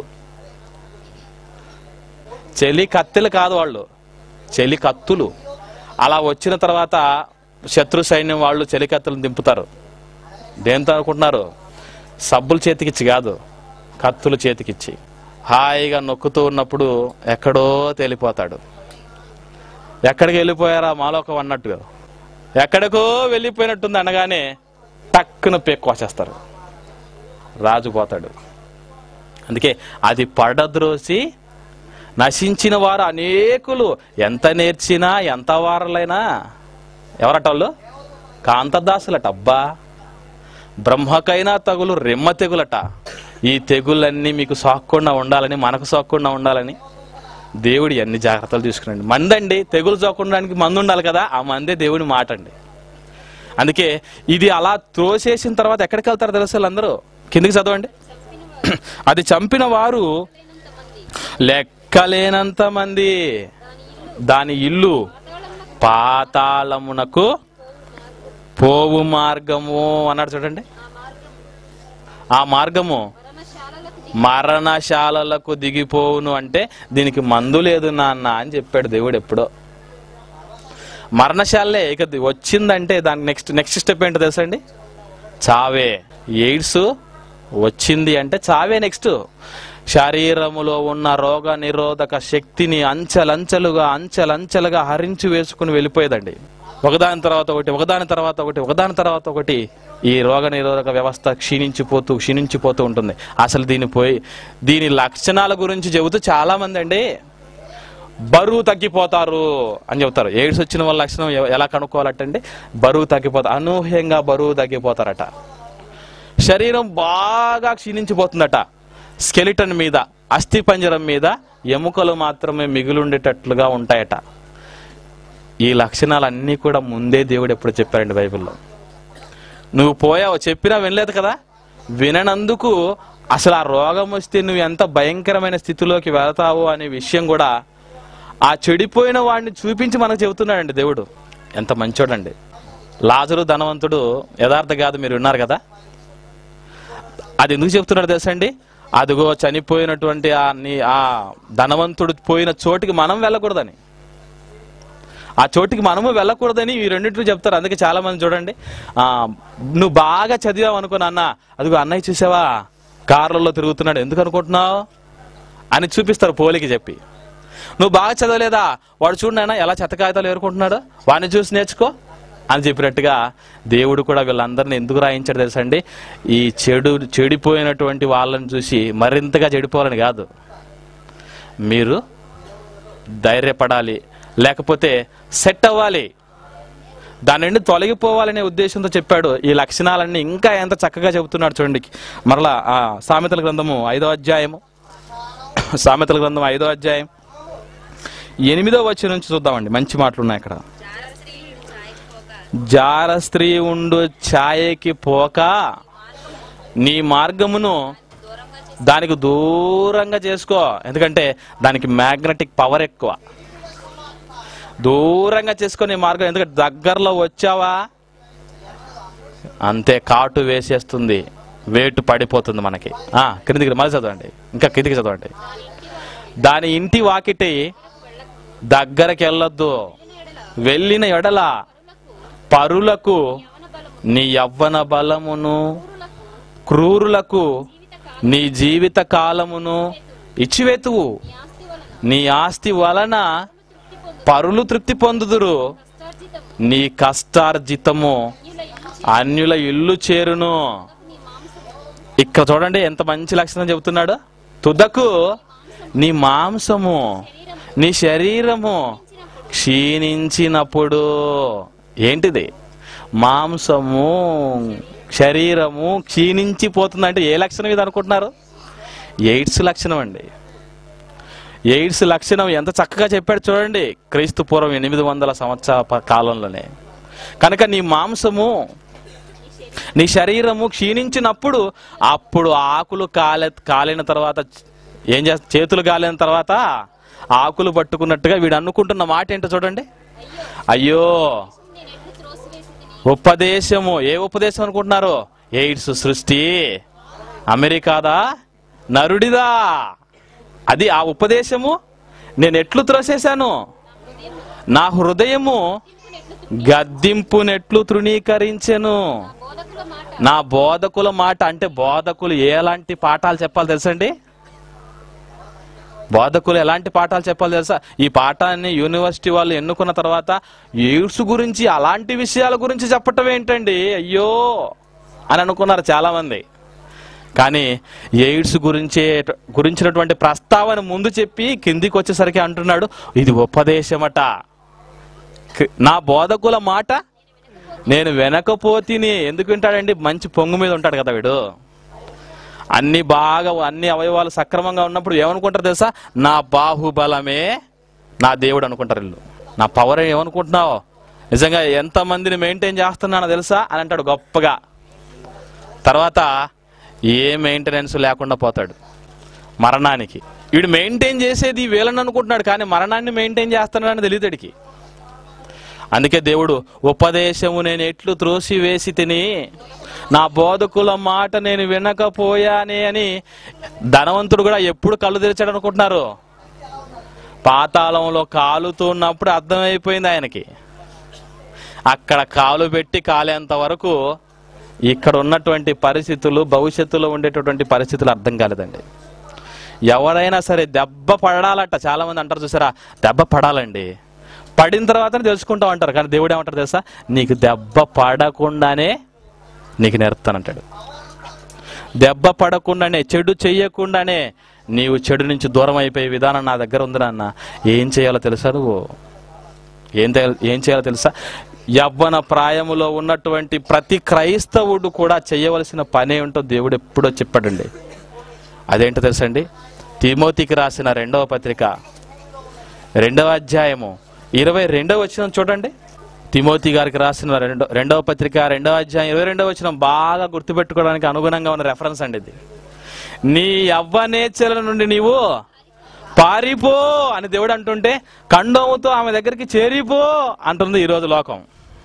S1: చెలి కత్తెలు కాదు వాళ్ళు చెలి కత్తులు అలా వచ్చిన తర్వాత శత్రు సైన్యం వాళ్ళు చెలికత్తెలను దింపుతారు దేంతో అనుకుంటున్నారు సబ్బుల చేతికిచ్చి కాదు కత్తుల చేతికిచ్చి హాయిగా నొక్కుతూ ఉన్నప్పుడు ఎక్కడో తేలిపోతాడు ఎక్కడికి వెళ్ళిపోయారా మాలోకం అన్నట్టుగా ఎక్కడికో వెళ్ళిపోయినట్టుంది అనగానే టక్కున పేక్కోసేస్తారు రాజు పోతాడు అందుకే అది పడద్రోసి నశించిన వారు అనేకులు ఎంత నేర్చినా ఎంత వారలైనా ఎవరట వాళ్ళు కాంతదాసులట అబ్బా బ్రహ్మకైనా తగులు రెమ్మ తెగులట ఈ తెగులన్నీ మీకు సోక్కుండా ఉండాలని మనకు సోక్కుండా ఉండాలని దేవుడు ఎన్ని జాగ్రత్తలు తీసుకురండి మందండి తెగులు సోకుండానికి మందు ఉండాలి కదా ఆ మందే దేవుడి మాట అండి అందుకే ఇది అలా త్రోసేసిన తర్వాత ఎక్కడికి వెళ్తారు తెలుసు వాళ్ళందరూ కిందికి చదవండి అది చంపిన వారు లెక్కలేనంత మంది దాని ఇల్లు పాతాళమునకు పోవు మార్గము అన్నాడు చూడండి ఆ మార్గము మరణశాలలకు దిగిపోవును అంటే దీనికి మందు లేదు నాన్న అని చెప్పాడు దేవుడు ఎప్పుడో మరణశాలే ఇక ది- వచ్చిందంటే దానికి నెక్స్ట్ నెక్స్ట్ స్టెప్ ఏంటో తెలుసా అండి చావే ఎయిడ్స్ వచ్చింది అంటే చావే నెక్స్ట్ శరీరములో ఉన్న రోగ నిరోధక శక్తిని అంచెలంచెలుగా అంచెలంచెలుగా హరించి వేసుకుని వెళ్ళిపోయేదండి ఒకదాని తర్వాత ఒకటి ఒకదాని తర్వాత ఒకటి ఒకదాని తర్వాత ఒకటి ఈ రోగ నిరోధక వ్యవస్థ క్షీణించిపోతూ క్షీణించిపోతూ ఉంటుంది అసలు దీని పోయి దీని లక్షణాల గురించి చెబుతూ చాలా మంది అండి బరువు తగ్గిపోతారు అని చెబుతారు ఎయిడ్స్ వచ్చిన వాళ్ళ లక్షణం ఎ- ఎలా కనుక్కోవాలంటే బరువు తగ్గిపోతారు అనూహ్యంగా బరువు తగ్గిపోతారట శరీరం బాగా క్షీణించిపోతుందట స్కెలిటన్ మీద అస్థి పంజరం మీద ఎముకలు మాత్రమే మిగులుండేటట్లుగా ఉంటాయట ఈ లక్షణాలన్నీ కూడా ముందే దేవుడు ఎప్పుడు చెప్పారండి బైబిల్లో నువ్వు పోయావు చెప్పినా వినలేదు కదా విననందుకు అసలు ఆ రోగం వస్తే నువ్వు ఎంత భయంకరమైన స్థితిలోకి వెళతావు అనే విషయం కూడా ఆ చెడిపోయిన వాడిని చూపించి మనకు చెబుతున్నాడండి దేవుడు ఎంత మంచోడండి లాజరు ధనవంతుడు యథార్థ కాదు మీరు విన్నారు కదా అది ఎందుకు చెప్తున్నాడు తెలుసండి అదిగో చనిపోయినటువంటి ఆ నీ ఆ ధనవంతుడు పోయిన చోటికి మనం వెళ్ళకూడదని ఆ చోటికి మనము వెళ్ళకూడదని ఈ రెండింటిని చెప్తారు అందుకే చాలా మంది చూడండి ఆ నువ్వు బాగా చదివావు అనుకో నాన్న అదిగో అన్నయ్య చూసావా కార్లలో తిరుగుతున్నాడు ఎందుకు అనుకుంటున్నావు అని చూపిస్తారు పోలికి చెప్పి నువ్వు బాగా చదవలేదా వాడు చూడు నాయన ఎలా చెత్త కాగితాలు ఏరుకుంటున్నాడు వాడిని చూసి నేర్చుకో అని చెప్పినట్టుగా దేవుడు కూడా వీళ్ళందరిని ఎందుకు రాయించాడు తెలుసండి ఈ చెడు చెడిపోయినటువంటి వాళ్ళని చూసి మరింతగా చెడిపోవాలని కాదు మీరు ధైర్యపడాలి లేకపోతే సెట్ అవ్వాలి దాని నుండి తొలగిపోవాలనే ఉద్దేశంతో చెప్పాడు ఈ లక్షణాలన్నీ ఇంకా ఎంత చక్కగా చెబుతున్నాడు చూడండి మరలా ఆ సామెతల గ్రంథము ఐదో అధ్యాయము సామెతల గ్రంథం ఐదో అధ్యాయం ఎనిమిదో వచ్చి నుంచి చూద్దామండి మంచి మాటలు ఉన్నాయి ఇక్కడ జార స్త్రీ ఉండు ఛాయకి పోక నీ మార్గమును దానికి దూరంగా చేసుకో ఎందుకంటే దానికి మ్యాగ్నెటిక్ పవర్ ఎక్కువ దూరంగా చేసుకొని మార్గం ఎందుకంటే దగ్గరలో వచ్చావా అంతే కాటు వేసేస్తుంది వేటు పడిపోతుంది మనకి ఆ కిందికి మళ్ళీ చదవండి ఇంకా కిందికి చదవండి దాని ఇంటి వాకిటి దగ్గరకి వెళ్ళొద్దు వెళ్ళిన ఎడల పరులకు నీ యవ్వన బలమును క్రూరులకు నీ జీవిత కాలమును ఇచ్చివెతువు నీ ఆస్తి వలన పరులు తృప్తి పొందుదురు నీ కష్టార్జితము అన్యుల ఇల్లు చేరును ఇక్కడ చూడండి ఎంత మంచి లక్షణం చెబుతున్నాడు తుదకు నీ మాంసము నీ శరీరము క్షీణించినప్పుడు ఏంటిది మాంసము శరీరము క్షీణించిపోతుందంటే ఏ లక్షణం ఇది అనుకుంటున్నారు ఎయిడ్స్ లక్షణం అండి ఎయిడ్స్ లక్షణం ఎంత చక్కగా చెప్పాడు చూడండి క్రీస్తు పూర్వం ఎనిమిది వందల సంవత్సర ప- కాలంలోనే కనుక నీ మాంసము నీ శరీరము క్షీణించినప్పుడు అప్పుడు ఆకులు కాలే కాలిన తర్వాత ఏం చేస్త చేతులు కాలిన తర్వాత ఆకులు పట్టుకున్నట్టుగా వీడు అనుకుంటున్న మాట ఏంటో చూడండి అయ్యో
S2: నేను ఎట్లు త్రోసివేసి తిని
S1: ఉపదేశము ఏ ఉపదేశం అనుకుంటున్నారు ఎయిడ్స్ సృష్టి అమెరికాదా నరుడిదా అది ఆ ఉపదేశము నేను ఎట్లు త్రోసేశాను నా హృదయము గద్దింపునెట్లు తృణీకరించెను
S2: బోధకుల మాట
S1: నా బోధకుల మాట అంటే బోధకులు ఎలాంటి పాఠాలు చెప్పాలి తెలుసండి బోధకులు ఎలాంటి పాఠాలు చెప్పాలి తెలుసా ఈ పాఠాన్ని యూనివర్సిటీ వాళ్ళు ఎన్నుకున్న తర్వాత ఎయిడ్స్ గురించి అలాంటి విషయాల గురించి చెప్పటం ఏంటండి అయ్యో అని అనుకున్నారు చాలా మంది కానీ ఎయిడ్స్ గురించే గురించినటువంటి ప్రస్తావన ముందు చెప్పి కిందికి వచ్చేసరికి అంటున్నాడు ఇది ఉపదేశమట క- నా బోధకుల మాట నేను వెనకపోతిని ఎందుకు వింటాడండి మంచి పొంగు మీద ఉంటాడు కదా వీడు అన్ని బాగా అన్ని అవయవాలు సక్రమంగా ఉన్నప్పుడు ఏమనుకుంటారు తెలుసా నా బాహుబలమే నా దేవుడు అనుకుంటారు వీళ్ళు నా పవర్ ఏమనుకుంటున్నావు నిజంగా ఎంత మందిని మెయింటైన్ చేస్తున్నానో తెలుసా అని అంటాడు గొప్పగా తర్వాత ఏ మెయింటెనెన్స్ లేకుండా పోతాడు మరణానికి వీడు మెయింటైన్ చేసేది వీళ్ళని అనుకుంటున్నాడు కానీ మరణాన్ని మెయింటైన్ చేస్తున్నాడని తెలియదుడికి అందుకే దేవుడు ఉపదేశము నేను ఎట్లు త్రోసి వేసి తిని నా బోధకుల మాట నేను వినకపోయానే అని ధనవంతుడు కూడా ఎప్పుడు కళ్ళు తెరిచాడు అనుకుంటున్నారు పాతాళంలో కాలుతున్నప్పుడు అర్థమైపోయింది ఆయనకి అక్కడ కాలు పెట్టి కాలేంత వరకు ఇక్కడ ఉన్నటువంటి పరిస్థితులు భవిష్యత్తులో ఉండేటటువంటి పరిస్థితులు అర్థం కాలేదండి ఎవరైనా సరే దెబ్బ పడాలట చాలా మంది అంటారు చూసారా దెబ్బ పడాలండి పడిన తర్వాతనే తెలుసుకుంటాం అంటారు కానీ దేవుడు ఏమంటారు తెలుసా నీకు దెబ్బ పడకుండానే నీకు నేర్పుతానంటాడు దెబ్బ పడకుండానే చెడు చెయ్యకుండానే నీవు చెడు నుంచి దూరం అయిపోయే విధానం నా దగ్గర ఉంది నాన్న ఏం చేయాలో తెలుసా నువ్వు ఏం తెల- ఏం చేయాలో తెలుసా యవ్వన ప్రాయములో ఉన్నటువంటి ప్రతి క్రైస్తవుడు కూడా చేయవలసిన పని ఏంటో దేవుడు ఎప్పుడో చెప్పాడండి అదేంటో తెలుసండి తిమోతికి రాసిన రెండవ పత్రిక రెండవ అధ్యాయము ఇరవై రెండవ వచ్చిన చూడండి తిమోతి గారికి రాసిన రెండో రెండవ పత్రిక రెండవ అధ్యాయం ఇరవై రెండవ వచ్చిన బాగా గుర్తుపెట్టుకోవడానికి అనుగుణంగా ఉన్న రెఫరెన్స్ అండి ఇది నీ యవ్వనేచ్చల నుండి నీవు పారిపో అని దేవుడు అంటుంటే కండోముతో ఆమె దగ్గరికి చేరిపో అంటుంది ఈరోజు లోకం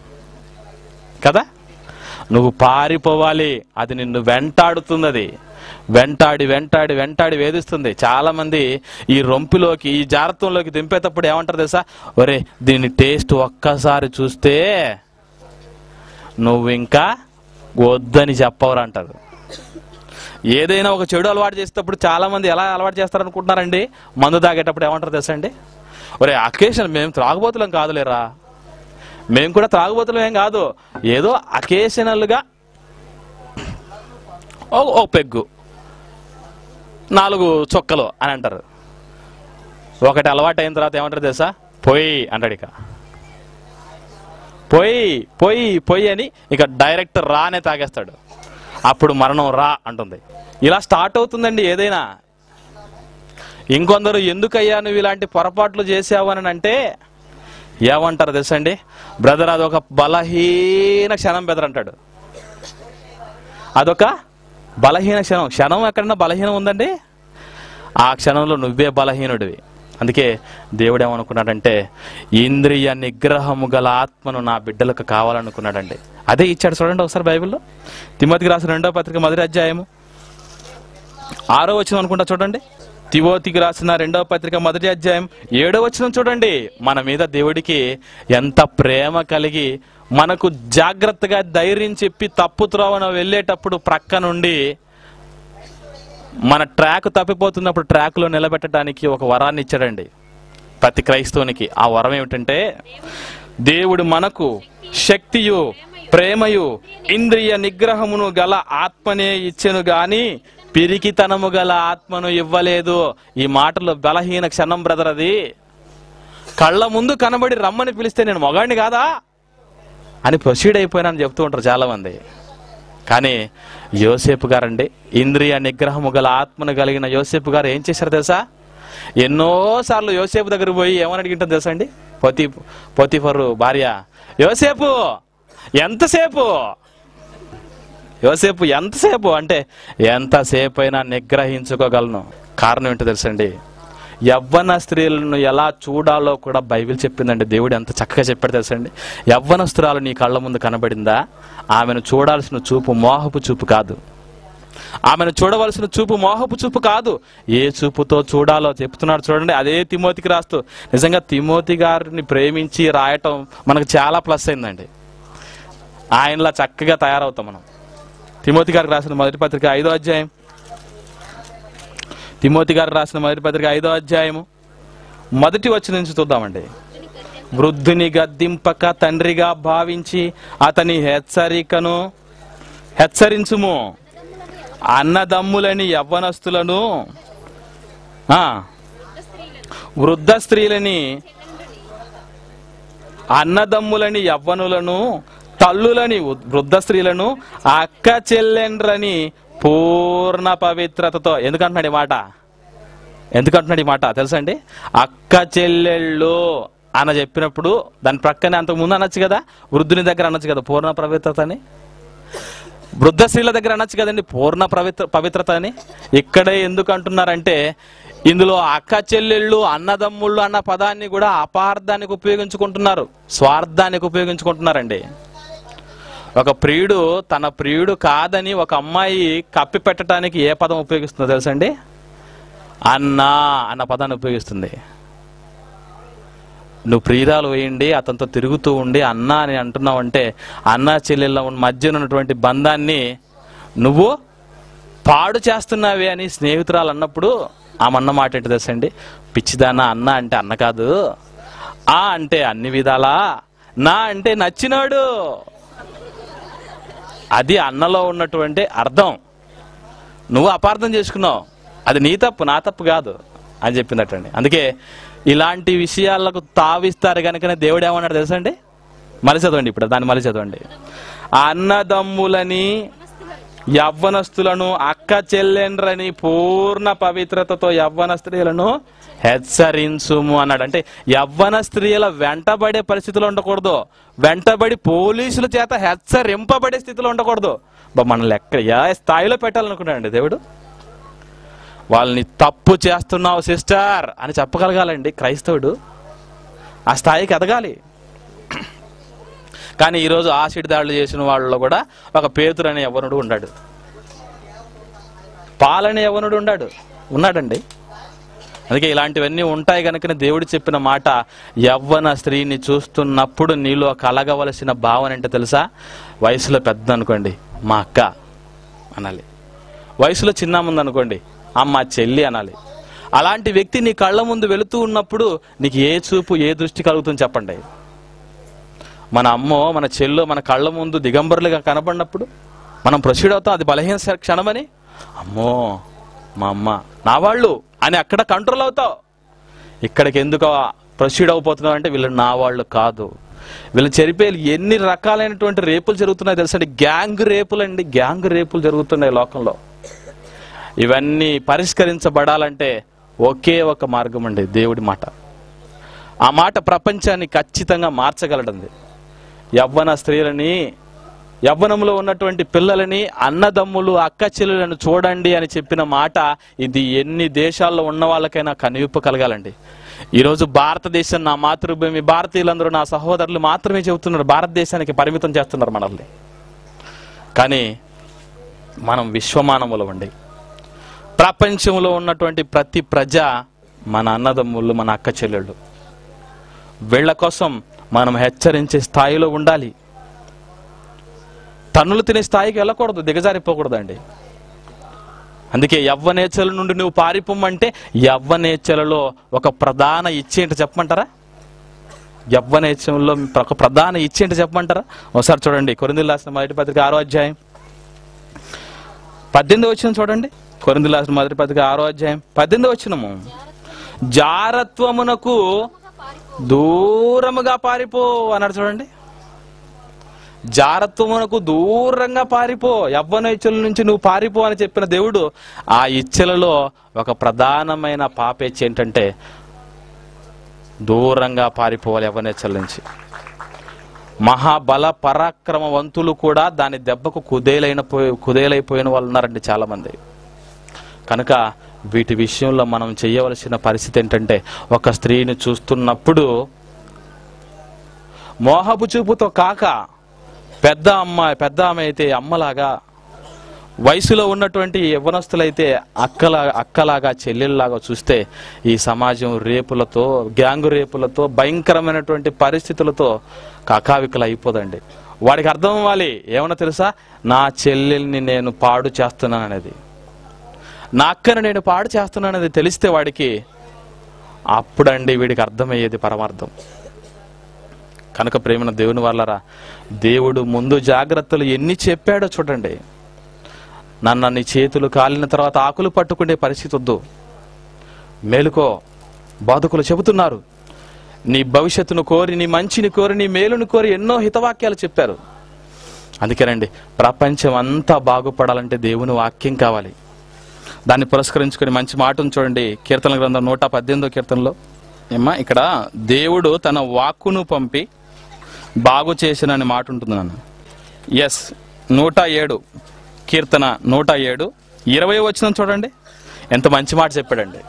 S1: కదా నువ్వు పారిపోవాలి అది నిన్ను వెంటాడుతుంది అది వెంటాడి వెంటాడి వెంటాడి వేధిస్తుంది చాలా మంది ఈ రొంపిలోకి ఈ జారత్వంలోకి దింపేటప్పుడు ఏమంటారు తెలుసా ఒరే దీని టేస్ట్ ఒక్కసారి చూస్తే నువ్వు ఇంకా వద్దని చెప్పవరు అంటారు ఏదైనా ఒక చెడు అలవాటు చేసేటప్పుడు చాలా మంది ఎలా అలవాటు చేస్తారు అనుకుంటున్నారండి మందు తాగేటప్పుడు ఏమంటారు తెలుసా అండి ఒరే అకేషన్ మేము త్రాగుబోతులం కాదులేరా మేము కూడా త్రాగుబోతులం ఏం కాదు ఏదో అకేషనల్గా ఓ ఓ పెగ్గు నాలుగు చొక్కలు అని అంటారు ఒకటి అలవాటు అయిన తర్వాత ఏమంటారు తెలుసా పొయ్యి అంటాడు ఇక పొయ్యి పొయ్యి పొయ్యి అని ఇక డైరెక్ట్ రానే తాగేస్తాడు అప్పుడు మరణం రా అంటుంది ఇలా స్టార్ట్ అవుతుందండి ఏదైనా ఇంకొందరు ఎందుకయ్యా నువ్వు ఇలాంటి పొరపాట్లు చేసావు అని అంటే ఏమంటారు తెలుసండి బ్రదర్ అదొక బలహీన క్షణం బెదర్ అంటాడు అదొక బలహీన క్షణం క్షణం ఎక్కడన్నా బలహీనం ఉందండి ఆ క్షణంలో నువ్వే బలహీనుడివి అందుకే దేవుడు ఏమనుకున్నాడంటే ఇంద్రియ నిగ్రహము గల ఆత్మను నా బిడ్డలకు కావాలనుకున్నాడండి అదే ఇచ్చాడు చూడండి ఒకసారి బైబిల్లో తిమోతికి రాసిన రెండో పత్రిక మొదటి అధ్యాయము ఆరో వచనం అనుకుంటా చూడండి తిమోతికి రాసిన రెండవ పత్రిక మొదటి అధ్యాయం ఏడో వచనం చూడండి మన మీద దేవుడికి ఎంత ప్రేమ కలిగి మనకు జాగ్రత్తగా ధైర్యం చెప్పి తప్పు త్రోవన వెళ్ళేటప్పుడు ప్రక్క నుండి మన ట్రాక్ తప్పిపోతున్నప్పుడు ట్రాక్లో నిలబెట్టడానికి ఒక వరాన్ని ఇచ్చాడండి ప్రతి క్రైస్తవునికి ఆ వరం ఏమిటంటే దేవుడు మనకు శక్తియు ప్రేమయు ఇంద్రియ నిగ్రహమును గల ఆత్మనే ఇచ్చెను గాని పిరికితనము గల ఆత్మను ఇవ్వలేదు ఈ మాటలో బలహీన క్షణం బ్రదర్ అది కళ్ళ ముందు కనబడి రమ్మని పిలిస్తే నేను మొగాడిని కాదా అని ప్రొసీడ్ అయిపోయినానని చెప్తూ ఉంటారు చాలా మంది కానీ యోసేపు గారండి ఇంద్రియ నిగ్రహము గల ఆత్మను కలిగిన యోసేపు గారు ఏం చేశారు తెలుసా ఎన్నోసార్లు యోసేపు దగ్గర పోయి ఏమని అడిగింటుంది తెలుసా అండి పోతి పోతిఫరు భార్య యోసేపు ఎంతసేపు యోసేపు ఎంతసేపు అంటే ఎంతసేపు అయినా నిగ్రహించుకోగలను కారణం ఏంటో తెలుసండి యవ్వన స్త్రీలను ఎలా చూడాలో కూడా బైబిల్ చెప్పిందండి దేవుడు ఎంత చక్కగా చెప్పాడు తెలుసండి యవ్వన స్త్రీలు నీ కళ్ళ ముందు కనబడిందా ఆమెను చూడాల్సిన చూపు మోహపు చూపు కాదు ఆమెను చూడవలసిన చూపు మోహపు చూపు కాదు ఏ చూపుతో చూడాలో చెప్తున్నాడు చూడండి అదే తిమోతికి రాస్తూ నిజంగా తిమోతి గారిని ప్రేమించి రాయటం మనకు చాలా ప్లస్ అయిందండి ఆయనలా చక్కగా తయారవుతాం మనం తిమోతి గారికి రాసిన మొదటి పత్రిక ఐదో అధ్యాయం తిమోతి గారు రాసిన మొదటి పత్రిక ఐదో అధ్యాయము మొదటి వచ్చి నుంచి చూద్దామండి వృద్ధుని గద్దింపక తండ్రిగా భావించి అతని హెచ్చరికను హెచ్చరించుము అన్నదమ్ములని యవ్వనస్తులను ఆ, వృద్ధ స్త్రీలని అన్నదమ్ములని యవ్వనులను తల్లులని ఉ- వృద్ధ స్త్రీలను అక్క చెల్లెండ్రని పూర్ణ పవిత్రతతో ఎందుకంటున్నాడు ఈ మాట ఎందుకంటున్నాడు ఈ మాట తెలుసా అండి అక్క చెల్లెళ్ళు అని చెప్పినప్పుడు దాని ప్రక్కనే అంతకు ముందు అనొచ్చు కదా వృద్ధుని దగ్గర అనొచ్చు కదా పూర్ణ పవిత్రత అని వృద్ధ స్త్రీల దగ్గర అనొచ్చు కదండి పూర్ణ పవిత్ర పవిత్రత అని ఇక్కడే ఎందుకు అంటున్నారంటే ఇందులో అక్క చెల్లెళ్ళు అన్నదమ్ముళ్ళు అన్న పదాన్ని కూడా అపార్థానికి ఉపయోగించుకుంటున్నారు స్వార్థానికి ఉపయోగించుకుంటున్నారండి ఒక ప్రియుడు తన ప్రియుడు కాదని ఒక అమ్మాయి కప్పి పెట్టడానికి ఏ పదం ఉపయోగిస్తుందో తెలుసండి అన్నా అన్న పదాన్ని ఉపయోగిస్తుంది నువ్వు ప్రియురాలు వేయండి అతనితో తిరుగుతూ ఉండి అన్న అని అంటున్నావు అంటే అన్న చెల్లెళ్ళ మధ్య ఉన్నటువంటి బంధాన్ని నువ్వు పాడు చేస్తున్నావే అని స్నేహితురాలు అన్నప్పుడు ఆమె అన్న మాట ఏంటి తెలుసండి పిచ్చిదానా అన్న అంటే అన్న కాదు ఆ అంటే అన్ని విధాలా నా అంటే నచ్చినాడు అది అన్నలో ఉన్నటువంటి అర్థం నువ్వు అపార్థం చేసుకున్నావు అది నీ తప్పు నా తప్పు కాదు అని చెప్పినట్టండి అందుకే ఇలాంటి విషయాలకు తావిస్తారు కనుకనే దేవుడు ఏమన్నాడు తెలుసండి మళ్ళీ చదవండి ఇప్పుడు దాన్ని మళ్ళీ చదవండి అన్నదమ్ములని యవ్వనస్తులను అక్క చెల్లెండ్రని పూర్ణ పవిత్రతతో యవ్వన స్త్రీలను హెచ్చరించుము అన్నాడు అంటే యవ్వన స్త్రీల వెంటబడే పరిస్థితిలో ఉండకూడదు వెంటబడి పోలీసుల చేత హెచ్చరింపబడే స్థితిలో ఉండకూడదు బా మనల్ని ఎక్కడ ఏ స్థాయిలో పెట్టాలనుకున్నాడండి దేవుడు వాళ్ళని తప్పు చేస్తున్నావు సిస్టర్ అని చెప్పగలగాలండి క్రైస్తవుడు ఆ స్థాయికి ఎదగాలి కానీ ఈరోజు ఆసిడ్ దాడులు చేసిన వాళ్ళలో కూడా ఒక పేతురు అనే యవనుడు ఉన్నాడు పాలనే యవనుడు ఉన్నాడు ఉన్నాడండి అందుకే ఇలాంటివన్నీ ఉంటాయి కనుక దేవుడు చెప్పిన మాట యవ్వన స్త్రీని చూస్తున్నప్పుడు నీలో కలగవలసిన భావన ఏంటో తెలుసా వయసులో పెద్ద అనుకోండి మా అక్క అనాలి వయసులో చిన్న ముందు అనుకోండి అమ్మ చెల్లి అనాలి అలాంటి వ్యక్తి నీ కళ్ళ ముందు వెళుతూ ఉన్నప్పుడు నీకు ఏ చూపు ఏ దృష్టి కలుగుతుంది చెప్పండి మన అమ్మో మన చెల్లో మన కళ్ళ ముందు దిగంబరులుగా కనబడినప్పుడు మనం ప్రొసీడ్ అవుతాం అది బలహీన స- క్షణమని అమ్మో మా అమ్మ నా వాళ్ళు అని అక్కడ కంట్రోల్ అవుతావు ఇక్కడికి ఎందుకు ప్రొసీడ్ అయిపోతున్నావు అంటే వీళ్ళు నా వాళ్ళు కాదు వీళ్ళు చెరిపే ఎన్ని రకాలైనటువంటి రేపులు జరుగుతున్నాయి తెలుసండి గ్యాంగ్ రేపులు అండి గ్యాంగ్ రేపులు జరుగుతున్నాయి లోకంలో ఇవన్నీ పరిష్కరించబడాలంటే ఒకే ఒక మార్గం అండి దేవుడి మాట ఆ మాట ప్రపంచాన్ని ఖచ్చితంగా మార్చగలడండి యవ్వన స్త్రీలని యవ్వనంలో ఉన్నటువంటి పిల్లలని అన్నదమ్ములు అక్క చెల్లెలను చూడండి అని చెప్పిన మాట ఇది ఎన్ని దేశాల్లో ఉన్న వాళ్ళకైనా కనువిప్పు కలగాలండి ఈరోజు భారతదేశం నా మాతృభూమి భారతీయులందరూ నా సహోదరులు మాత్రమే చెబుతున్నారు భారతదేశానికి పరిమితం చేస్తున్నారు మనల్ని కానీ మనం విశ్వమానవులం అండి ప్రపంచంలో ఉన్నటువంటి ప్రతి ప్రజ మన అన్నదమ్ముళ్ళు మన అక్క చెల్లెళ్ళు వీళ్ళ కోసం మనం హెచ్చరించే స్థాయిలో ఉండాలి తన్నులు తినే స్థాయికి వెళ్ళకూడదు దిగజారిపోకూడదండి అందుకే యవ్వనేచ్ఛల నుండి నువ్వు పారిపోమంటే యవ్వనేచ్ఛలలో ఒక ప్రధాన ఇచ్చి ఏంటో చెప్పమంటారా యవ్వనేచ్ఛంలో ఒక ప్రధాన ఇచ్చి ఏంటో చెప్పమంటారా ఒకసారి చూడండి కొరిందులు రాసిన మొదటి పత్రిక ఆరో అధ్యాయం పద్దెనిమిది వచ్చిన చూడండి కొరిందులు రాసిన మొదటి పత్రిక ఆరో అధ్యాయం పద్దెనిమిది వచ్చినము జారత్వమునకు
S2: పారిపో
S1: దూరముగా పారిపో అన్నాడు చూడండి జారత్వమునకు దూరంగా పారిపో యవ్వన ఇచ్చల నుంచి నువ్వు పారిపో అని చెప్పిన దేవుడు ఆ ఇచ్చలలో ఒక ప్రధానమైన పాపేచ్ఛ ఏంటంటే దూరంగా పారిపోవాలి యవ్వనేచ్చల నుంచి మహాబల పరాక్రమవంతులు కూడా దాని దెబ్బకు కుదేలైన పోయి కుదేలైపోయిన వాళ్ళు ఉన్నారండి చాలా మంది కనుక వీటి విషయంలో మనం చేయవలసిన పరిస్థితి ఏంటంటే ఒక స్త్రీని చూస్తున్నప్పుడు మోహపు చూపుతో కాక పెద్ద అమ్మాయి పెద్ద ఆమె అయితే అమ్మలాగా వయసులో ఉన్నటువంటి యవ్వనస్తులైతే అక్కలా అక్కలాగా చెల్లెల్లాగా చూస్తే ఈ సమాజం రేపులతో గ్యాంగు రేపులతో భయంకరమైనటువంటి పరిస్థితులతో కకావికలు అయిపోదండి వాడికి అర్థం అవ్వాలి ఏమన్నా తెలుసా నా చెల్లెల్ని నేను పాడు చేస్తున్నాను అనేది నా అక్కను నేను పాడు చేస్తున్నాను అనేది తెలిస్తే వాడికి అప్పుడండి వీడికి అర్థమయ్యేది పరమార్థం కనుక ప్రేమన దేవుని వాళ్ళరా దేవుడు ముందు జాగ్రత్తలు ఎన్ని చెప్పాడో చూడండి నన్ను నీ చేతులు కాలిన తర్వాత ఆకులు పట్టుకునే పరిస్థితి వద్దు మేలుకో బాధకులు చెబుతున్నారు నీ భవిష్యత్తును కోరి నీ మంచిని కోరి నీ మేలును కోరి ఎన్నో హితవాక్యాలు చెప్పారు అందుకేనండి ప్రపంచం అంతా బాగుపడాలంటే దేవుని వాక్యం కావాలి దాన్ని పురస్కరించుకొని మంచి మాటను చూడండి కీర్తన గ్రంథం నూట పద్దెనిమిదో కీర్తనలో ఏమ్మా ఇక్కడ దేవుడు తన వాక్కును పంపి బాగు చేసిన అనే మాట ఉంటుంది నాన్న ఎస్ నూట ఏడు కీర్తన నూట ఏడు ఇరవై వచ్చిన చూడండి ఎంత మంచి మాట చెప్పాడండి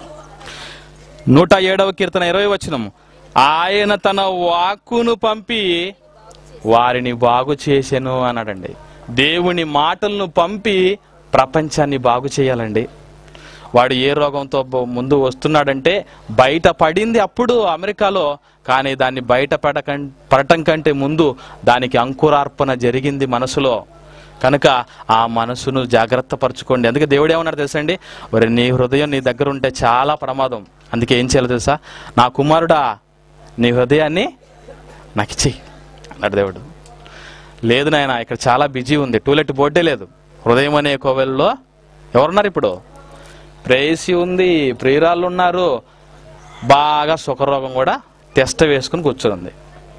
S1: నూట ఏడవ కీర్తన ఇరవై వచ్చినము ఆయన తన వాక్కును పంపి వారిని బాగు చేసెను అన్నాడండి దేవుని మాటలను పంపి ప్రపంచాన్ని బాగు చేయాలండి వాడు ఏ రోగంతో బ- ముందు వస్తున్నాడంటే బయట పడింది అప్పుడు అమెరికాలో కానీ దాన్ని బయట పడకం పడటం కంటే ముందు దానికి అంకురార్పణ జరిగింది మనసులో కనుక ఆ మనసును జాగ్రత్త పరచుకోండి అందుకే దేవుడు ఏమన్నాడు తెలుసండి మరి నీ హృదయం నీ దగ్గర ఉంటే చాలా ప్రమాదం అందుకే ఏం చేయాలో తెలుసా నా కుమారుడా నీ హృదయాన్ని నాకు ఇచ్చేయి అన్నాడు దేవుడు లేదు నాయన ఇక్కడ చాలా బిజీ ఉంది టూలెట్ బోర్డే లేదు హృదయం అనే కోవెల్లో ఎవరున్నారు ఇప్పుడు ప్రేయసి ఉంది ప్రియురాళ్ళు ఉన్నారు బాగా సుఖరోగం కూడా టెస్ట్ వేసుకుని కూర్చుంది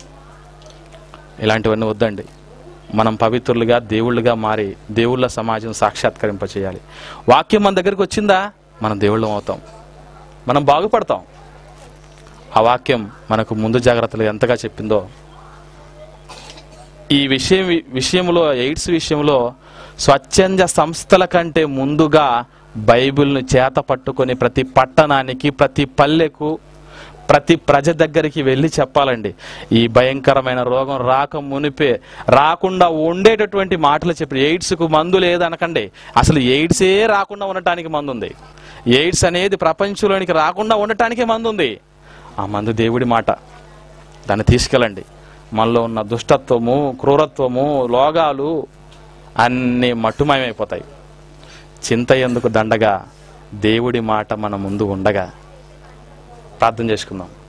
S1: ఇలాంటివన్నీ వద్దండి మనం పవిత్రులుగా దేవుళ్ళుగా మారి దేవుళ్ళ సమాజం సాక్షాత్కరింప చేయాలి వాక్యం మన దగ్గరికి వచ్చిందా మనం దేవుళ్ళం అవుతాం మనం బాగుపడతాం ఆ వాక్యం మనకు ముందు జాగ్రత్తలు ఎంతగా చెప్పిందో ఈ విషయం విషయంలో ఎయిడ్స్ విషయంలో స్వచ్ఛంద సంస్థల కంటే ముందుగా బైబిల్ను చేత పట్టుకొని ప్రతి పట్టణానికి ప్రతి పల్లెకు ప్రతి ప్రజ దగ్గరికి వెళ్ళి చెప్పాలండి ఈ భయంకరమైన రోగం రాక మునిపే రాకుండా ఉండేటటువంటి మాటలు చెప్పి ఎయిడ్స్కు మందు లేదనకండి అసలు ఎయిడ్సే రాకుండా ఉండటానికి మందు ఉంది ఎయిడ్స్ అనేది ప్రపంచంలోనికి రాకుండా ఉండటానికే మందు ఉంది ఆ మందు దేవుడి మాట దాన్ని తీసుకెళ్ళండి మనలో ఉన్న దుష్టత్వము క్రూరత్వము లోగాలు అన్నీ మట్టుమయమైపోతాయి చింత ఎందుకు దండగా దేవుడి మాట మన ముందు ఉండగా ప్రార్థన చేసుకుందాం